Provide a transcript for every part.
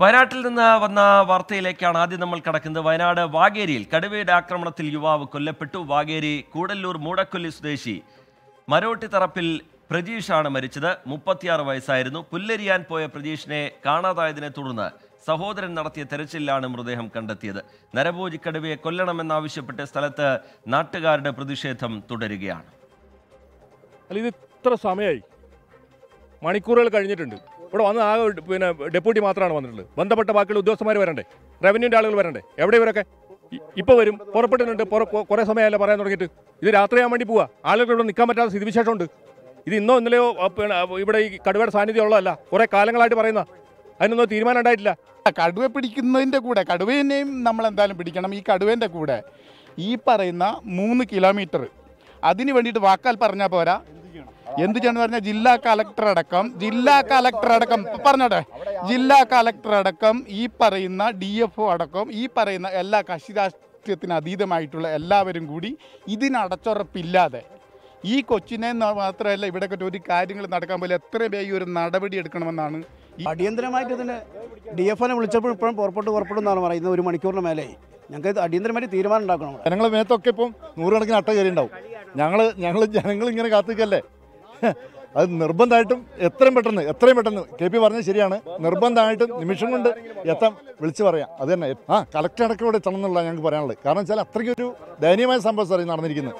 വയനാട്ടിൽ നിന്ന് വന്ന വാർത്തയിലേക്കാണ് ആദ്യം നമ്മൾ കടക്കുന്നത് വയനാട് വാഗേരിയിൽ കടുവയുടെ ആക്രമണത്തിൽ യുവാവ് കൊല്ലപ്പെട്ടു വാഗേരി കൂടല്ലൂർ മൂടക്കൊല്ലി സ്വദേശി മരോട്ടി തറപ്പിൽ പ്രജീഷാണ് മരിച്ചത് മുപ്പത്തിയാറ് വയസ്സായിരുന്നു പുല്ലരിയാൻ പോയ പ്രജീഷിനെ കാണാതായതിനെ തുടർന്ന് സഹോദരൻ നടത്തിയ തെരച്ചിലിലാണ് മൃതദേഹം കണ്ടെത്തിയത് നരഭോജി കടുവയെ കൊല്ലണമെന്നാവശ്യപ്പെട്ട് സ്ഥലത്ത് നാട്ടുകാരുടെ പ്രതിഷേധം തുടരുകയാണ് അല്ല ഇത് ഇത്ര സമയമായി മണിക്കൂറുകൾ കഴിഞ്ഞിട്ടുണ്ട് ഇവിടെ വന്ന് ആകെ ഒരു പിന്നെ ഡെപ്യൂട്ടി മാത്രമാണ് വന്നിട്ടുള്ളത് ബന്ധപ്പെട്ട ബാക്കിയുള്ള ഉദ്യോഗസ്ഥന്മാർ വരണ്ടേ റവന്യൂൻ്റെ ആളുകൾ വരണ്ടേ എവിടെ ഇവരൊക്കെ ഇ- ഇപ്പോൾ വരും പുറപ്പെട്ടിട്ടുണ്ട് പുറ കൊ- കുറേ സമയമല്ല പറയാൻ തുടങ്ങിയിട്ട് ഇത് രാത്രിയാൻ വേണ്ടി പോവാ ആളുകൾ ഇവിടെ നിൽക്കാൻ പറ്റാത്ത സ്ഥിതിവിശേഷമുണ്ട് ഇത് ഇന്നോ ഇന്നലെയോ ആ, പിന്നെ ആ, ഇവിടെ ഈ കടുവയുടെ സാന്നിധ്യം ഉള്ളതല്ല കുറേ കാലങ്ങളായിട്ട് പറയുന്ന അതിനൊന്നും തീരുമാനം ഉണ്ടായിട്ടില്ല കടുവ പിടിക്കുന്നതിൻ്റെ കൂടെ കടുവേനെയും നമ്മൾ എന്തായാലും പിടിക്കണം ഈ കടുവേൻ്റെ കൂടെ ഈ പറയുന്ന മൂന്ന് കിലോമീറ്റർ അതിന് വേണ്ടിയിട്ട് വാക്കാൽ പറഞ്ഞാൽ പോരാ എന്ത് ചെയ്യണമെന്ന് പറഞ്ഞാൽ ജില്ലാ കളക്ടർ അടക്കം ജില്ലാ കളക്ടർ അടക്കം പറഞ്ഞോട്ടെ ജില്ലാ കളക്ടർ അടക്കം ഈ പറയുന്ന ഡി എഫ് ഒ അടക്കം ഈ പറയുന്ന എല്ലാ കക്ഷി രാഷ്ട്രീയത്തിന് അതീതമായിട്ടുള്ള എല്ലാവരും കൂടി ഇതിനടച്ചുറപ്പില്ലാതെ ഈ കൊച്ചിനെ ന- മാത്രമല്ല ഇവിടെ ഒരു കാര്യങ്ങൾ നടക്കാൻ പോലെ എത്ര വേഗം ഈ ഒരു നടപടി എടുക്കണമെന്നാണ് ഈ അടിയന്തരമായിട്ട് ഇതിന് ഡി എഫ് ഒനെ വിളിച്ചപ്പോൾ ഇപ്പോഴും പുറപ്പെട്ടു പുറപ്പെടും എന്നാണ് പറയുന്നത് ഒരു മണിക്കൂറിന് മേലെ ഞങ്ങൾക്ക് ഇത് അടിയന്തരമായിട്ട് തീരുമാനം ഉണ്ടാക്കണം ഇവിടെ. ജനങ്ങളെ മേത്തൊക്കെ ഇപ്പം നൂറുകണക്കിന് അട്ട കയറി ഉണ്ടാവും ഞങ്ങൾ ഞങ്ങൾ ജനങ്ങൾ ഇങ്ങനെ കാത്തിക്കല്ലേ അത് നിർബന്ധമായിട്ടും എത്രയും പെട്ടെന്ന് എത്രയും പെട്ടെന്ന് കെ പി പറഞ്ഞത് ശരിയാണ് നിർബന്ധമായിട്ടും നിമിഷം കൊണ്ട് എത്താൻ വിളിച്ചു പറയാം അത് തന്നെ ആ കളക്ടർ അടക്കം ഇവിടെ എത്തണം എന്നുള്ള ഞങ്ങൾക്ക് പറയാനുള്ളത് കാരണം വെച്ചാൽ അത്രയ്ക്കൊരു ദയനീയമായ സംഭവം സാർ ഈ നടന്നിരിക്കുന്നത്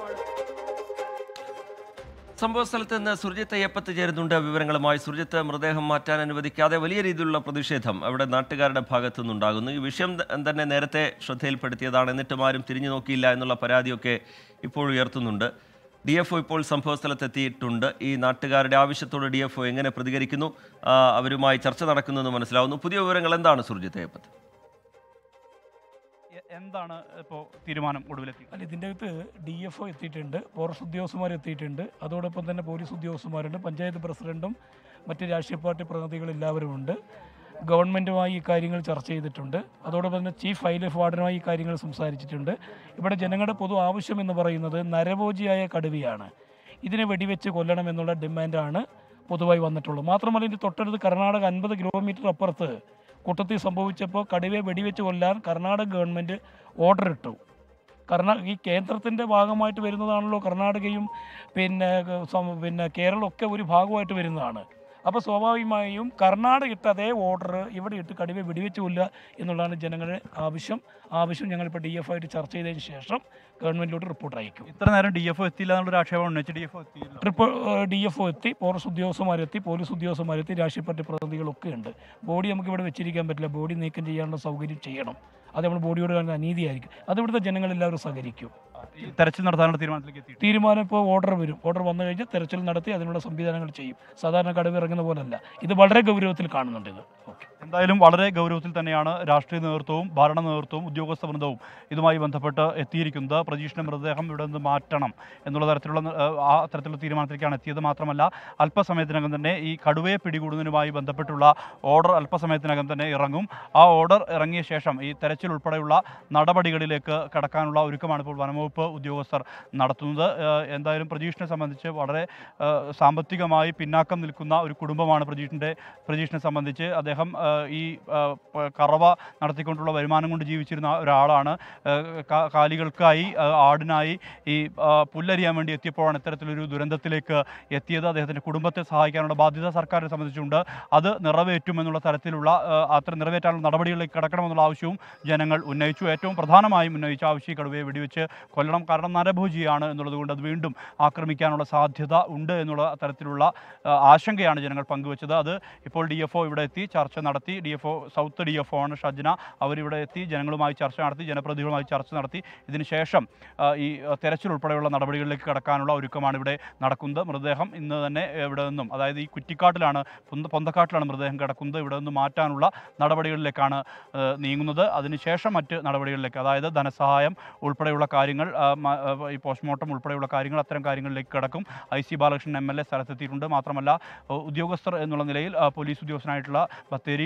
സംഭവ സ്ഥലത്ത് നിന്ന് സുർജിത്ത് അയ്യപ്പത്ത് ചേരുന്നുണ്ട് വിവരങ്ങളുമായി സുർജിത്ത് മൃതദേഹം മാറ്റാൻ അനുവദിക്കാതെ വലിയ രീതിയിലുള്ള പ്രതിഷേധം അവിടെ നാട്ടുകാരുടെ ഭാഗത്തു നിന്നുണ്ടാകുന്നു ഈ വിഷയം ത- തന്നെ നേരത്തെ ശ്രദ്ധയിൽപ്പെടുത്തിയതാണ് എന്നിട്ടും ആരും തിരിഞ്ഞു നോക്കിയില്ല എന്നുള്ള പരാതിയൊക്കെ ഇപ്പോൾ ഉയർത്തുന്നുണ്ട് ഡി എഫ് ഒ ഇപ്പോൾ സംഭവ സ്ഥലത്തെത്തിയിട്ടുണ്ട് ഈ നാട്ടുകാരുടെ ആവശ്യത്തോട് ഡി എഫ് ഒ എങ്ങനെ പ്രതികരിക്കുന്നു ആ, അവരുമായി ചർച്ച നടക്കുന്നെന്ന് മനസ്സിലാവുന്നു പുതിയ വിവരങ്ങൾ എന്താണ് സുർജിത്ത് അയ്യപ്പത്ത് എ- എന്താണ് ഇപ്പോൾ തീരുമാനം ഒടുവിലെത്തി അല്ല ഇതിൻ്റെ അകത്ത് ഡി എഫ് ഒ എത്തിയിട്ടുണ്ട് ഫോറസ്റ്റ് ഉദ്യോഗസ്ഥന്മാർ എത്തിയിട്ടുണ്ട് അതോടൊപ്പം തന്നെ പോലീസ് ഉദ്യോഗസ്ഥന്മാരുണ്ട് പഞ്ചായത്ത് പ്രസിഡന്റും മറ്റ് രാഷ്ട്രീയ പാർട്ടി പ്രതിനിധികൾ എല്ലാവരും ഉണ്ട് ഗവൺമെൻറ്റുമായി ഈ കാര്യങ്ങൾ ചർച്ച ചെയ്തിട്ടുണ്ട് അതോടൊപ്പം തന്നെ ചീഫ് വൈൽഡ് വാർഡനുമായി ഈ കാര്യങ്ങൾ സംസാരിച്ചിട്ടുണ്ട് ഇവിടെ ജനങ്ങളുടെ പൊതു ആവശ്യം എന്ന് പറയുന്നത് നരഭോജിയായ കടുവയാണ് ഇതിനെ വെടിവെച്ച് കൊല്ലണം എന്നുള്ള ഡിമാൻഡാണ് പൊതുവായി വന്നിട്ടുള്ളത് മാത്രമല്ല ഇതിൻ്റെ തൊട്ടടുത്ത് കർണാടക അൻപത് കിലോമീറ്റർ അപ്പുറത്ത് കുട്ടത്തിൽ സംഭവിച്ചപ്പോൾ കടുവയെ വെടിവെച്ച് കൊല്ലാൻ കർണാടക ഗവൺമെൻറ് ഓർഡർ ഇട്ടു കർണാ ഈ കേന്ദ്രത്തിൻ്റെ ഭാഗമായിട്ട് വരുന്നതാണല്ലോ കർണാടകയും പിന്നെ സം- പിന്നെ കേരളമൊക്കെ ഒരു ഭാഗമായിട്ട് വരുന്നതാണ് അപ്പോൾ സ്വാഭാവികമായും കർണാടക ഇട്ട അതേ ഓർഡർ ഇവിടെ ഇട്ട് കടുവയെ വെടിവെച്ച് കൊല്ലുക എന്നുള്ളതാണ് ജനങ്ങളുടെ ആവശ്യം ആവശ്യം ഞങ്ങളിപ്പോൾ ഡി എഫ് ആയിട്ട് ചർച്ച ചെയ്തതിന് ശേഷം ഗവൺമെൻറ്റിലോട്ട് റിപ്പോർട്ട് അയക്കും ഇത്ര നേരം ഡി എഫ് എത്തിയില്ല എന്നുള്ളൊരു ആക്ഷേപം ഉന്നയിച്ച് ഡി എഫ് എത്തിയില്ല ട്രിപ്പ് ഡി എഫ് ഒ എത്തി ഫോറസ്റ്റ് ഉദ്യോഗസ്ഥന്മാരെത്തി പോലീസ് ഉദ്യോഗസ്ഥന്മാരെത്തി രാഷ്ട്രീയ പാർട്ടി പ്രതിനിധികളൊക്കെ ഉണ്ട് ബോഡി നമുക്ക് ഇവിടെ വെച്ചിരിക്കാൻ പറ്റില്ല ബോഡി നീക്കം ചെയ്യാനുള്ള സൗകര്യം ചെയ്യണം അത് നമ്മൾ ബോഡിയോട് കാണുന്ന അനീതിയായിരിക്കും അത് ഇവിടുത്തെ ജനങ്ങളെല്ലാവരും സഹകരിക്കും ഈ തെരച്ചിൽ നടത്താനുള്ള തീരുമാനത്തിലേക്ക് എത്തി തീരുമാനം ഇപ്പോൾ ഓർഡർ വരും ഓർഡർ വന്നു കഴിഞ്ഞ് തെരച്ചിൽ നടത്തി അതിനുള്ള സംവിധാനങ്ങൾ ചെയ്യും സാധാരണ കടുവ ഇറങ്ങുന്ന പോലല്ല ഇത് വളരെ ഗൗരവത്തിൽ കാണുന്നുണ്ട് ഇത് ഓക്കെ എന്തായാലും വളരെ ഗൗരവത്തിൽ തന്നെയാണ് രാഷ്ട്രീയ നേതൃത്വവും ഭരണ നേതൃത്വവും ഉദ്യോഗസ്ഥ വൃന്ദവും ഇതുമായി ബന്ധപ്പെട്ട് എത്തിയിരിക്കുന്നത് പ്രജീഷിന്റെ മൃതദേഹം ഇവിടെ നിന്ന് മാറ്റണം എന്നുള്ള തരത്തിലുള്ള ഏഹ്, ആ തരത്തിലുള്ള തീരുമാനത്തിലേക്കാണ് എത്തിയത് മാത്രമല്ല അല്പസമയത്തിനകം തന്നെ ഈ കടുവയെ പിടികൂടുന്നതിനുമായി ബന്ധപ്പെട്ടുള്ള ഓർഡർ അല്പസമയത്തിനകം തന്നെ ഇറങ്ങും ആ ഓർഡർ ഇറങ്ങിയ ശേഷം ഈ തെരച്ചിൽ ഉൾപ്പെടെയുള്ള നടപടികളിലേക്ക് കടക്കാനുള്ള ഒരുക്കമാണ് ഇപ്പോൾ വനംവകുപ്പ് ഉദ്യോഗസ്ഥർ നടത്തുന്നത് ഏഹ്, എന്തായാലും പ്രജീഷിനെ സംബന്ധിച്ച് വളരെ ഏഹ്, സാമ്പത്തികമായി പിന്നാക്കം നിൽക്കുന്ന ഒരു കുടുംബമാണ് പ്രജീഷിൻ്റെ പ്രജീഷിനെ സംബന്ധിച്ച് അദ്ദേഹം ഏഹ്, ഈ ഏഹ്, പ- കറവ നടത്തിക്കൊണ്ടുള്ള വരുമാനം കൊണ്ട് ജീവിച്ചിരുന്ന ഒരാളാണ് ഏഹ്, കാ- കാലികൾക്കായി ഏഹ്, ആടിനായി ഈ ഏഹ്, പുല്ലരിയാൻ വേണ്ടി എത്തിയപ്പോഴാണ് ഇത്തരത്തിലൊരു ദുരന്തത്തിലേക്ക് എത്തിയത് അദ്ദേഹത്തിൻ്റെ കുടുംബത്തെ സഹായിക്കാനുള്ള ബാധ്യത സർക്കാരിനെ സംബന്ധിച്ചുണ്ട് അത് നിറവേറ്റുമെന്നുള്ള തരത്തിലുള്ള ഏഹ്, അത്ര നിറവേറ്റാനുള്ള നടപടികളിലേക്ക് കടക്കണമെന്നുള്ള ആവശ്യവും ജനങ്ങൾ ഉന്നയിച്ചു ഏറ്റവും പ്രധാനമായും ഉന്നയിച്ച ആവശ്യം ഈ കടുവയെ വെടിവെച്ച് കൊല്ലണം കാരണം നരഭോജിയാണ് എന്നുള്ളത് കൊണ്ട് അത് വീണ്ടും ആക്രമിക്കാനുള്ള സാധ്യത ഉണ്ട് എന്നുള്ള തരത്തിലുള്ള ആ, ആശങ്കയാണ് ജനങ്ങൾ പങ്കുവച്ചത് അത് ഇപ്പോൾ ഡി എഫ് ഒ ഇവിടെ എത്തി ചർച്ച നടത്തി D F O south D F O ആണ് ഷജ്ന അവരിവിടെ എത്തി ജനങ്ങളുമായി ചർച്ച നടത്തി ജനപ്രതിനിധികളുമായി ചർച്ച നടത്തി ഇതിനുശേഷം ആ, ഈ ആ, തെരച്ചിൽ ഉൾപ്പെടെയുള്ള നടപടികളിലേക്ക് കടക്കാനുള്ള ഒരുക്കമാണ് ഇവിടെ നടക്കുന്നത് മൃതദേഹം ഇന്ന് തന്നെ ഇവിടെ നിന്നും അതായത് ഈ കുറ്റിക്കാട്ടിലാണ് പൊന്ത പൊന്തക്കാട്ടിലാണ് മൃതദേഹം കിടക്കുന്നത് ഇവിടെ നിന്ന് മാറ്റാനുള്ള നടപടികളിലേക്കാണ് ആ, നീങ്ങുന്നത് അതിനുശേഷം മറ്റ് നടപടികളിലേക്ക് അതായത് ധനസഹായം ഉൾപ്പെടെയുള്ള കാര്യങ്ങൾ ആ, മ- ആ, ഈ പോസ്റ്റ്മോർട്ടം ഉൾപ്പെടെയുള്ള കാര്യങ്ങൾ അത്തരം കാര്യങ്ങളിലേക്ക് കിടക്കും I C Balakrishnan M L A സ്ഥലത്തെത്തിയിട്ടുണ്ട് മാത്രമല്ല ഉ- ഉദ്യോഗസ്ഥർ എന്നുള്ള നിലയിൽ ആ, പോലീസ് ഉദ്യോഗസ്ഥനായിട്ടുള്ള ബത്തേരി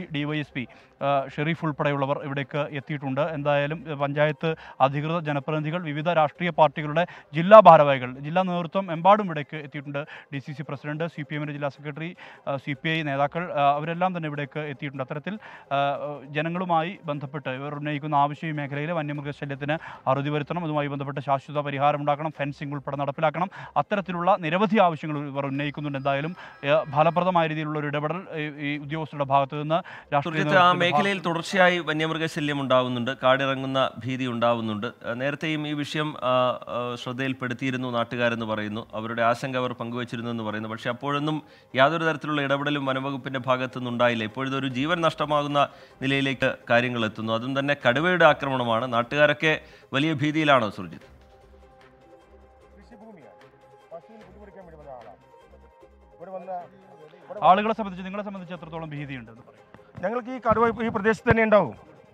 ഡിവൈഎസ്പി ഷെറീഫ് ഉൾപ്പെടെയുള്ളവർ ഇവിടേക്ക് എത്തിയിട്ടുണ്ട് എന്തായാലും ഏഹ്, പഞ്ചായത്ത് അധികൃത ജനപ്രതിനിധികൾ വിവിധ രാഷ്ട്രീയ പാർട്ടികളുടെ ജില്ലാ ഭാരവാഹികൾ ജില്ലാ നേതൃത്വം എമ്പാടും ഇവിടേക്ക് എത്തിയിട്ടുണ്ട് D C C president C P എമ്മിൻ്റെ ജില്ലാ സെക്രട്ടറി സി പി ഐ നേതാക്കൾ ആ, അവരെല്ലാം തന്നെ ഇവിടേക്ക് എത്തിയിട്ടുണ്ട് അത്തരത്തിൽ ആ, ജനങ്ങളുമായി ബന്ധപ്പെട്ട് ഇവർ ഉന്നയിക്കുന്ന ആവശ്യം ഈ മേഖലയിലെ വന്യമൃഗശല്യത്തിന് അറുതി വരുത്തണം അതുമായി ബന്ധപ്പെട്ട് ശാശ്വത പരിഹാരം ഉണ്ടാക്കണം ഫെൻസിംഗ് ഉൾപ്പെടെ നടപ്പിലാക്കണം അത്തരത്തിലുള്ള നിരവധി ആവശ്യങ്ങൾ ഇവർ ഉന്നയിക്കുന്നുണ്ട് എന്തായാലും ഏഹ്, ഫലപ്രദമായ രീതിയിലുള്ള ഒരു ഇടപെടൽ ഈ- ഈ ഉദ്യോഗസ്ഥരുടെ ഭാഗത്ത് നിന്ന് രാഷ്ട്രീയ സുർജിത്ത് ആ നേതൃത്വത്തിന്റെ മേഖലയിൽ തുടർച്ചയായി വന്യമൃഗശല്യം ഉണ്ടാവുന്നുണ്ട് കാടിറങ്ങുന്ന ഭീതി ഉണ്ടാവുന്നുണ്ട് ആ, നേരത്തെയും ഈ വിഷയം ആ, ആ, ശ്രദ്ധയിൽപ്പെടുത്തിയിരുന്നു നാട്ടുകാരെന്ന് പറയുന്നു അവരുടെ ആശങ്ക അവർ പങ്കുവച്ചിരുന്നു എന്ന് പറയുന്നു പക്ഷേ അപ്പോഴൊന്നും യാതൊരു തരത്തിലുള്ള ഇടപെടലും വനവകുപ്പിന്റെ ഭാഗത്തു നിന്നുണ്ടായില്ല ഇപ്പോഴിതൊരു ജീവൻ നഷ്ടമാകുന്ന നിലയിലേക്ക് കാര്യങ്ങൾ എത്തുന്നു അതും തന്നെ കടുവയുടെ ആക്രമണമാണ് നാട്ടുകാരൊക്കെ വലിയ ഭീതിയിലാണോ സുർജിത്ത് ആളുകളെ സംബന്ധിച്ച് നിങ്ങളെ സംബന്ധിച്ച് എത്രത്തോളം ഭീതിയുണ്ട് എന്ന് പറയും ഞങ്ങൾക്ക് ഈ കടുവ ഈ പ്രദേശത്ത് തന്നെ ഉണ്ടാവും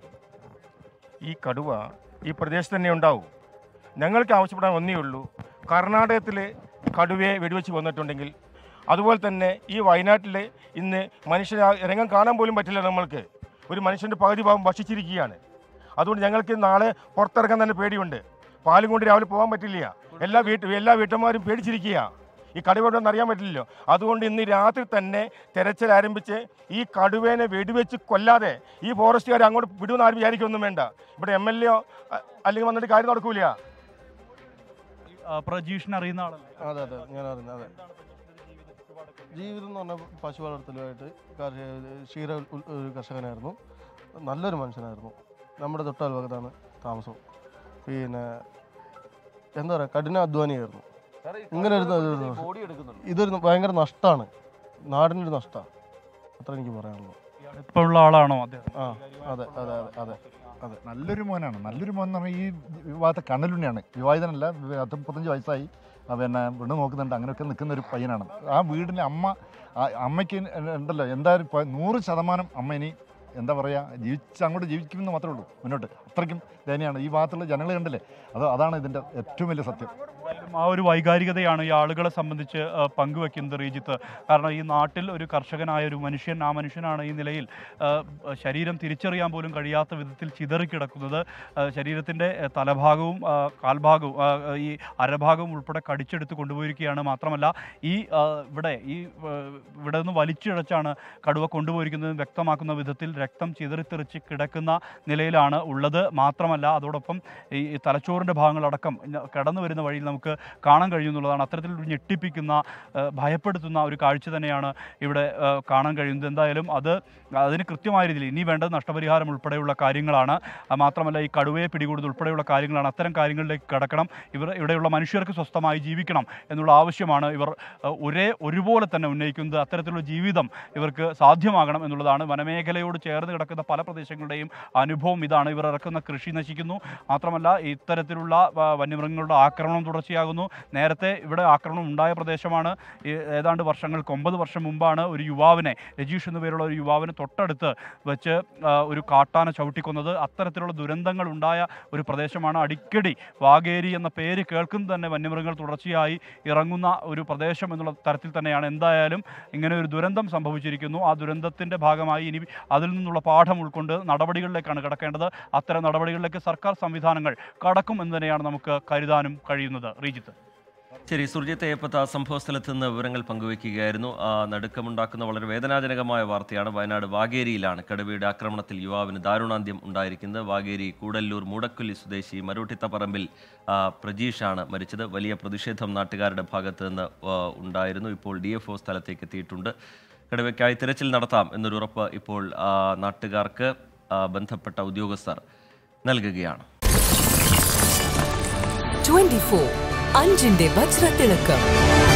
ഈ കടുവ ഈ പ്രദേശത്ത് തന്നെ ഉണ്ടാവും ഞങ്ങൾക്ക് ആവശ്യപ്പെടാൻ ഒന്നേ ഉള്ളൂ കർണാടകത്തിൽ കടുവയെ വെടിവെച്ച് വന്നിട്ടുണ്ടെങ്കിൽ അതുപോലെ തന്നെ ഈ വയനാട്ടിൽ ഇന്ന് മനുഷ്യരെ ഇറങ്ങാൻ കാണാൻ പോലും പറ്റില്ല നമ്മൾക്ക് ഒരു മനുഷ്യൻ്റെ പകുതി ഭാഗം ഭക്ഷിച്ചിരിക്കുകയാണ് അതുകൊണ്ട് ഞങ്ങൾക്ക് നാളെ പുറത്തിറങ്ങാൻ തന്നെ പേടിയുണ്ട് പാലും കൊണ്ട് രാവിലെ പോകാൻ പറ്റില്ല എല്ലാ വീട്ട് എല്ലാ വീട്ടന്മാരും പേടിച്ചിരിക്കുക ഈ കടുവ ഉണ്ടെന്ന് അറിയാൻ പറ്റില്ലല്ലോ അതുകൊണ്ട് ഇന്ന് രാത്രി തന്നെ തെരച്ചിൽ ആരംഭിച്ച് ഈ കടുവേനെ വെടിവെച്ച് കൊല്ലാതെ ഈ ഫോറസ്റ്റുകാർ അങ്ങോട്ട് വിടുമെന്ന് ആരും വിചാരിക്കൊന്നും വേണ്ട ഇവിടെ എം എൽ എ അല്ലെങ്കിൽ വന്നിട്ട് കാര്യം നടക്കൂല ആ, പ്രജീഷിനെ അറിയുന്ന ആളല്ലേ അതെ അതെ ഞാൻ അറിഞ്ഞു അതെ ജീവിതം എന്ന് പറഞ്ഞാൽ പശു വളർത്തലുമായിട്ട് കാർഷിക ക്ഷീര ഉൽ- ഒരു കർഷകനായിരുന്നു നല്ലൊരു മനുഷ്യനായിരുന്നു നമ്മുടെ തൊട്ടൽവകത്താണ് താമസം പിന്നെ എന്താ പറയുക കഠിന അധ്വാനിയായിരുന്നു ഇങ്ങനെ ഒരു ഒരു- ഇതൊരു ഭയങ്കര നഷ്ടമാണ് നാടിനൊരു നഷ്ടമാണ് അത്ര എനിക്ക് പറയാനുള്ളൂ ഇപ്പോൾ ഉള്ള ആളാണോ അദ്ദേഹം ആ അതെ അതെ അതെ അതെ നല്ലൊരു മോനാണ് നല്ലൊരു മോൻ എന്ന് പറഞ്ഞാൽ ഈ വിവാഹത്തെ കണ്ണലുണ്ണിയാണ് വിവാഹിതനല്ല പത്ത് മുപ്പത്തഞ്ച് വയസ്സായി ആ പിന്നെ പെണ്ണ് നോക്കുന്നുണ്ട് അങ്ങനെയൊക്കെ നിൽക്കുന്ന ഒരു പയ്യനാണ് ആ വീടിൻ്റെ അമ്മ ആ അമ്മയ്ക്ക് ഉണ്ടല്ലോ എന്തായാലും ഇപ്പൊ നൂറ് ശതമാനം അമ്മ ഇനി എന്താ പറയുക ജീവിച്ച് അങ്ങോട്ട് ജീവിക്കുമെന്ന് മാത്രമേ ഉള്ളൂ മുന്നോട്ട് അത്രയ്ക്കും ദയനീയമാണ് ഈ ഭാഗത്തുള്ള ജനങ്ങൾ കണ്ടില്ലേ അത് അതാണ് ഇതിൻ്റെ ഏറ്റവും വലിയ സത്യം എന്തായാലും ആ ഒരു വൈകാരികതയാണ് ഈ ആളുകളെ സംബന്ധിച്ച് ആ, പങ്കുവെക്കുന്നത് റീജിത്ത് കാരണം ഈ നാട്ടിൽ ഒരു കർഷകനായ ഒരു മനുഷ്യൻ ആ മനുഷ്യനാണ് ഈ നിലയിൽ ആ, ശരീരം തിരിച്ചറിയാൻ പോലും കഴിയാത്ത വിധത്തിൽ ചിതറിക്കിടക്കുന്നത് ആ, ശരീരത്തിൻ്റെ ആ, തലഭാഗവും ആ, കാൽഭാഗവും ആ, ഈ അരഭാഗവും ഉൾപ്പെടെ കടിച്ചെടുത്ത് കൊണ്ടുപോയിരിക്കുകയാണ് മാത്രമല്ല ഈ ആ, ഇവിടെ ഈ ആ, ഇവിടെ നിന്ന് വലിച്ചിഴച്ചാണ് കടുവ കൊണ്ടുപോയിരിക്കുന്നത് വ്യക്തമാക്കുന്ന വിധത്തിൽ രക്തം ചിതറിത്തെറിച്ച് കിടക്കുന്ന നിലയിലാണ് ഉള്ളത് മാത്രമല്ല അതോടൊപ്പം ഈ തലച്ചോറിൻ്റെ ഭാഗങ്ങളടക്കം ഇന്ന് കടന്നു വരുന്ന വഴിയിൽ നമുക്ക് കാണാൻ കഴിയുന്നുള്ളതാണ് അത്തരത്തിലൊരു ഞെട്ടിപ്പിക്കുന്ന ആ, ഭയപ്പെടുത്തുന്ന ഒരു കാഴ്ച തന്നെയാണ് ഇവിടെ ആ, കാണാൻ കഴിയുന്നത് എന്തായാലും അത് അതിന് കൃത്യമായ രീതിയിൽ ഇനി വേണ്ടത് നഷ്ടപരിഹാരം ഉൾപ്പെടെയുള്ള കാര്യങ്ങളാണ് ആ, മാത്രമല്ല ഈ കടുവയെ പിടികൂടുന്നത് ഉൾപ്പെടെയുള്ള കാര്യങ്ങളാണ് അത്തരം കാര്യങ്ങളിലേക്ക് കടക്കണം ഇവർ ഇവിടെയുള്ള മനുഷ്യർക്ക് സ്വസ്ഥമായി ജീവിക്കണം എന്നുള്ള ആവശ്യമാണ് ഇവർ ആ, ഒരേ ഒരുപോലെ തന്നെ ഉന്നയിക്കുന്നത് അത്തരത്തിലുള്ള ജീവിതം ഇവർക്ക് സാധ്യമാകണം എന്നുള്ളതാണ് വനമേഖലയോട് ചേർന്ന് കിടക്കുന്ന പല പ്രദേശങ്ങളുടെയും അനുഭവം ഇതാണ് ഇവർ ഇറക്കുന്ന കൃഷി നശിക്കുന്നു മാത്രമല്ല ഇത്തരത്തിലുള്ള ആ, വന്യമൃഗങ്ങളുടെ ആക്രമണം തുടർച്ചയാകുന്നു നേരത്തെ ഇവിടെ ആക്രമണം ഉണ്ടായ പ്രദേശമാണ് ഈ ഏതാണ്ട് വർഷങ്ങൾക്ക് ഒമ്പത് വർഷം മുമ്പാണ് ഒരു യുവാവിനെ രജീഷ് എന്നു പേരുള്ള ഒരു യുവാവിനെ തൊട്ടടുത്ത് വെച്ച് ആ, ഒരു കാട്ടാന ചവിട്ടിക്കൊന്നത് അത്തരത്തിലുള്ള ദുരന്തങ്ങൾ ഉണ്ടായ ഒരു പ്രദേശമാണ് അടിക്കടി വാഗേരി എന്ന പേര് കേൾക്കുന്നത് തന്നെ വന്യമൃഗങ്ങൾ തുടർച്ചയായി ഇറങ്ങുന്ന ഒരു പ്രദേശം എന്നുള്ള തരത്തിൽ തന്നെയാണ് എന്തായാലും ഇങ്ങനെ ഒരു ദുരന്തം സംഭവിച്ചിരിക്കുന്നു ആ ദുരന്തത്തിൻ്റെ ഭാഗമായി ഇനി അതിൽ നിന്നുള്ള പാഠം ഉൾക്കൊണ്ട് നടപടികളിലേക്കാണ് കിടക്കേണ്ടത് അത്തരം നടപടികളിലേക്ക് സർക്കാർ സംവിധാനങ്ങൾ കടക്കും എന്ന് തന്നെയാണ് നമുക്ക് കരുതാനും കഴിയുന്നത് റീജിത്ത് ശരി സുർജിത്ത് ഏപ്പത്ത് ആ സംഭവ സ്ഥലത്ത് നിന്ന് വിവരങ്ങൾ പങ്കുവയ്ക്കുകയായിരുന്നു ആ നടുക്കമുണ്ടാക്കുന്ന വളരെ വേദനാജനകമായ വാർത്തയാണ് വയനാട് വാഗേരിയിലാണ് കടുവയുടെ ആക്രമണത്തിൽ യുവാവിന് ദാരുണാന്ത്യം ഉണ്ടായിരിക്കുന്നത് വാഗേരി കൂടല്ലൂർ മൂടക്കൊല്ലി സ്വദേശി മരൂട്ടിത്തപ്പറമ്പിൽ ആ, പ്രജീഷാണ് മരിച്ചത് വലിയ പ്രതിഷേധം നാട്ടുകാരുടെ ഭാഗത്ത് നിന്ന് ആ, ഉണ്ടായിരുന്നു ഇപ്പോൾ ഡി എഫ് ഒ സ്ഥലത്തേക്ക് എത്തിയിട്ടുണ്ട് കടുവയ്ക്കായി തിരച്ചിൽ നടത്താം എന്നൊരു ഉറപ്പ് ഇപ്പോൾ ആ, നാട്ടുകാർക്ക് ആ, ബന്ധപ്പെട്ട ഉദ്യോഗസ്ഥർ നൽകുകയാണ് 24 അഞ്ചിന്റെ വജ്രത്തിളക്കം